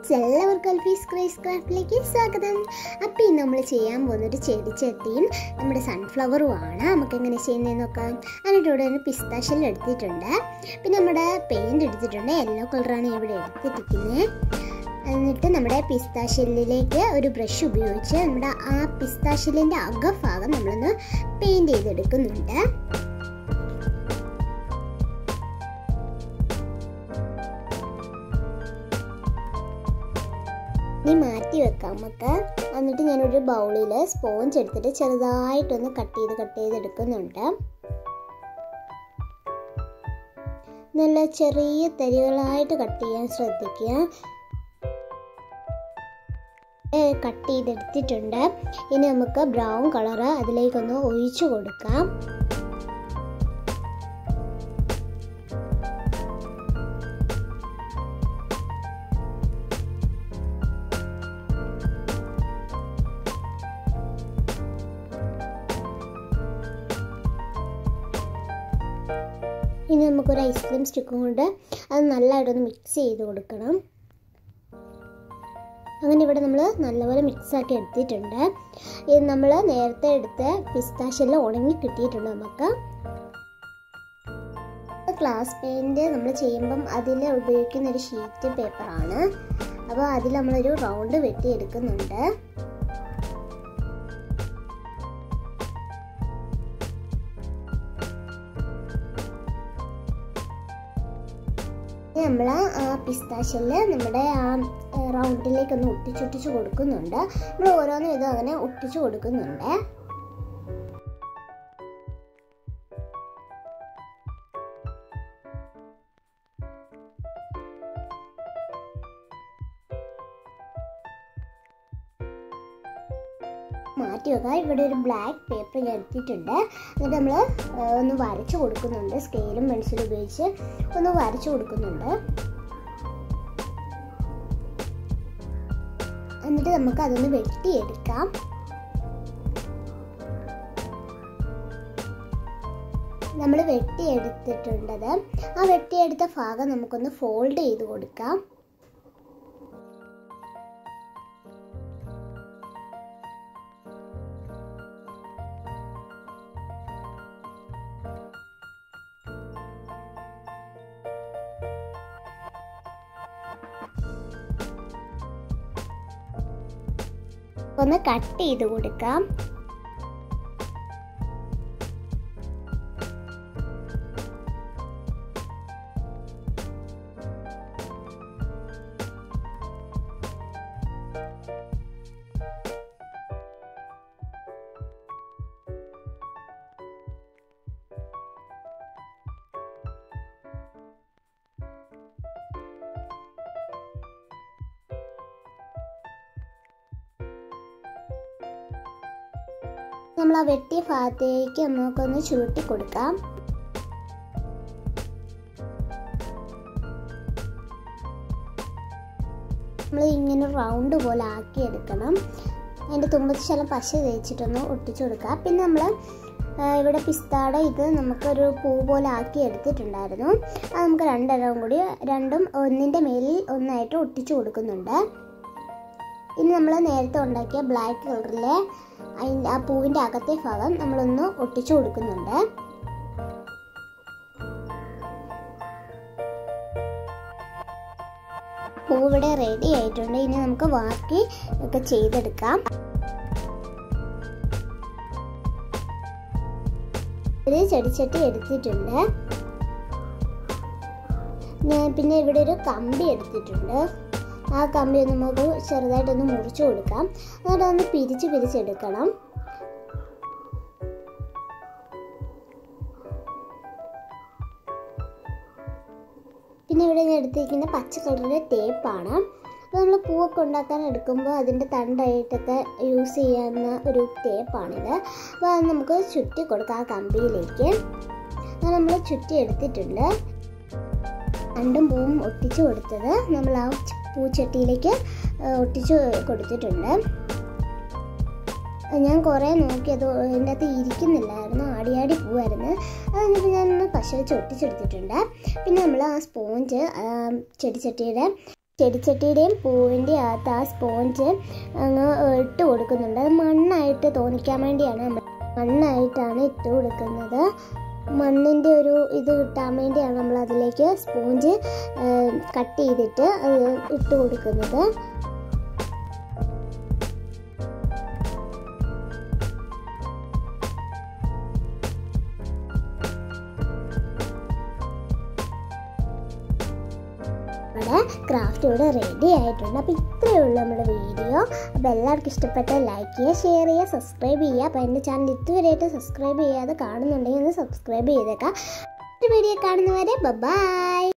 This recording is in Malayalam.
ഫ്രണ്ട്സ് എല്ലാവർക്കും അൽഫീസ് ക്രൈസ് ക്രാഫ്റ്റിലേക്ക് സ്വാഗതം അപ്പോൾ ഇന്ന് നമ്മൾ ചെയ്യാൻ പോകുന്നൊരു ചെടിച്ചട്ടിയും നമ്മുടെ സൺഫ്ലവറും ആണ് നമുക്ക് എങ്ങനെ ചെയ്യുന്നതെന്ന് നോക്കാം അതിൻ്റെ കൂടെ തന്നെ പിസ്താഷ്യൽ എടുത്തിട്ടുണ്ട് പിന്നെ നമ്മുടെ പെയിൻറ് എടുത്തിട്ടുണ്ട് യെല്ലോ കളറാണ് ഇവിടെ എടുത്തിരിക്കുന്നത് എന്നിട്ട് നമ്മുടെ പിസ്താഷ്യലിലേക്ക് ഒരു ബ്രഷ് ഉപയോഗിച്ച് നമ്മുടെ ആ പിസ്താഷ്യലിൻ്റെ അകഭാഗം നമ്മളൊന്ന് പെയിൻറ് ചെയ്തെടുക്കുന്നുണ്ട് ഇനി മാറ്റി വെക്കാം നമുക്ക് എന്നിട്ട് ഞാനൊരു ബൗളിൽ സ്പോഞ്ച് എടുത്തിട്ട് ചെറുതായിട്ടൊന്ന് കട്ട് ചെയ്ത് കട്ട് ചെയ്ത് എടുക്കുന്നുണ്ട് നല്ല ചെറിയ തരികളായിട്ട് കട്ട് ചെയ്യാൻ ശ്രദ്ധിക്കുക കട്ട് ചെയ്തെടുത്തിട്ടുണ്ട് ഇനി നമുക്ക് ബ്രൗൺ കളറ് അതിലേക്കൊന്ന് ഒഴിച്ചു കൊടുക്കാം ഇനി നമുക്കൊരു ഐസ്ക്രീം സ്റ്റിക്കും കൊണ്ട് അത് നല്ലതായിട്ടൊന്ന് മിക്സ് ചെയ്ത് കൊടുക്കണം അങ്ങനെ ഇവിടെ നമ്മൾ നല്ലപോലെ മിക്സാക്കി എടുത്തിട്ടുണ്ട് ഇത് നമ്മൾ നേരത്തെ എടുത്ത പിസ്താശെല്ലാം ഉണങ്ങി കിട്ടിയിട്ടുണ്ട് നമുക്ക് ഗ്ലാസ് പെയിൻറ് നമ്മൾ ചെയ്യുമ്പം അതിൽ ഉപയോഗിക്കുന്ന ഒരു ഷീറ്റ് പേപ്പറാണ് അപ്പോൾ അതിൽ നമ്മളൊരു റൗണ്ട് വെട്ടിയെടുക്കുന്നുണ്ട് നമ്മൾ ആ പിസ്താഷ്യല് നമ്മുടെ ആ റൗണ്ടിലേക്ക് ഒന്ന് ഒട്ടിച്ചൊട്ടിച്ച് കൊടുക്കുന്നുണ്ട് നമ്മൾ ഓരോന്നും ഇതും അങ്ങനെ ഒട്ടിച്ചു കൊടുക്കുന്നുണ്ട് മാറ്റി വെക്കാം ഇവിടെ ഒരു ബ്ലാക്ക് പേപ്പർ ഞാൻ എടുത്തിട്ടുണ്ട് എന്നിട്ട് നമ്മൾ ഒന്ന് വരച്ചു കൊടുക്കുന്നുണ്ട് സ്കെയിലും പെൻസിലും ഉപയോഗിച്ച് ഒന്ന് വരച്ചു കൊടുക്കുന്നുണ്ട് എന്നിട്ട് നമുക്ക് അതൊന്ന് വെട്ടിയെടുക്കാം നമ്മൾ വെട്ടിയെടുത്തിട്ടുണ്ടത് ആ വെട്ടിയെടുത്ത ഭാഗം നമുക്കൊന്ന് ഫോൾഡ് ചെയ്ത് കൊടുക്കാം ഒന്ന് കട്ട് ചെയ്ത് കൊടുക്കാം നമ്മൾ ആ വെട്ടിയ ഭാഗത്തേക്ക് നമുക്കൊന്ന് ചുരുട്ടി കൊടുക്കാം നമ്മൾ ഇങ്ങനെ റൗണ്ട് പോലെ ആക്കി എടുക്കണം അതിൻ്റെ തുമ്പത്ത് ശലം പശ തേച്ചിട്ടൊന്ന് ഒട്ടിച്ചു കൊടുക്കുക പിന്നെ നമ്മൾ ഇവിടെ പിസ്താടെ ഇത് നമുക്കൊരു പൂ പോലെ ആക്കി എടുത്തിട്ടുണ്ടായിരുന്നു അത് നമുക്ക് രണ്ടെണ്ണം കൂടി രണ്ടും ഒന്നിൻ്റെ മേലിൽ ഒന്നായിട്ട് ഒട്ടിച്ചു കൊടുക്കുന്നുണ്ട് ഇനി നമ്മൾ നേരത്തെ ഉണ്ടാക്കിയ ബ്ലാക്ക് കളറിലെ അതിൻ്റെ ആ പൂവിൻ്റെ അകത്തെ ഭാഗം നമ്മളൊന്ന് ഒട്ടിച്ചു കൊടുക്കുന്നുണ്ട് പൂ ഇവിടെ റെഡി ആയിട്ടുണ്ട് ഇനി നമുക്ക് ബാക്കി ഒക്കെ ചെയ്തെടുക്കാം ഒരു ചെടിച്ചട്ടി എടുത്തിട്ടുണ്ട് ഞാൻ പിന്നെ ഇവിടെ ഒരു കമ്പി എടുത്തിട്ടുണ്ട് ആ കമ്പി ഒന്ന് നമുക്ക് ചെറുതായിട്ടൊന്ന് മുറിച്ചു കൊടുക്കാം എന്നിട്ട് ഒന്ന് പിരിച്ച് പിരിച്ചെടുക്കണം പിന്നെ ഇവിടെ ഞാൻ എടുത്തിരിക്കുന്ന പച്ച കളറിലെ ടേപ്പാണ് അപ്പോൾ നമ്മൾ പൂവൊക്കെ ഉണ്ടാക്കാൻ എടുക്കുമ്പോൾ അതിൻ്റെ തണ്ടായിട്ടൊക്കെ യൂസ് ചെയ്യാവുന്ന ഒരു ടേപ്പാണിത് അപ്പോൾ അത് നമുക്ക് ചുറ്റി കൊടുക്കാം ആ കമ്പിയിലേക്ക് അത് നമ്മൾ ചുറ്റി എടുത്തിട്ടുണ്ട് രണ്ടും പൂവും ഒട്ടിച്ചു കൊടുത്തത് നമ്മൾ ആ പൂച്ചട്ടിയിലേക്ക് ഒട്ടിച്ചു കൊടുത്തിട്ടുണ്ട് ഞാൻ കുറേ നോക്കി അത് അതിൻ്റെ അകത്ത് ഇരിക്കുന്നില്ലായിരുന്നു ആടിയാടി പോവായിരുന്നു അത് കഴിഞ്ഞപ്പോൾ ഞാനൊന്ന് പശ വെച്ച് ഒട്ടിച്ചെടുത്തിട്ടുണ്ട് പിന്നെ നമ്മൾ ആ സ്പോഞ്ച് ചെടിച്ചട്ടിയുടെ ചെടിച്ചട്ടിയുടെയും പൂവിൻ്റെ അകത്ത് ആ സ്പോഞ്ച് അങ്ങ് ഇട്ട് കൊടുക്കുന്നുണ്ട് അത് മണ്ണായിട്ട് തോന്നിക്കാൻ വേണ്ടിയാണ് നമ്മൾ മണ്ണായിട്ടാണ് ഇട്ട് കൊടുക്കുന്നത് മണ്ണിൻ്റെ ഒരു ഇത് കിട്ടാൻ വേണ്ടിയാണ് നമ്മൾ അതിലേക്ക് സ്പോഞ്ച് കട്ട് ചെയ്തിട്ട് അത് ഇട്ട് കൊടുക്കുന്നത് നമ്മുടെ ക്രാഫ്റ്റ് ഇവിടെ റെഡി ആയിട്ടുണ്ട് അപ്പോൾ ഇത്രയേ ഉള്ളൂ നമ്മുടെ വീഡിയോ അപ്പോൾ എല്ലാവർക്കും ഇഷ്ടപ്പെട്ട ലൈക്ക് ചെയ്യുക ഷെയർ ചെയ്യുക സബ്സ്ക്രൈബ് ചെയ്യുക അപ്പോൾ എൻ്റെ ചാനൽ ഇതുവരെയായിട്ട് സബ്സ്ക്രൈബ് ചെയ്യാതെ കാണുന്നുണ്ടെങ്കിൽ ഒന്ന് സബ്സ്ക്രൈബ് ചെയ്തേക്കാം ഒരു വീഡിയോ കാണുന്നവരെ ബൈ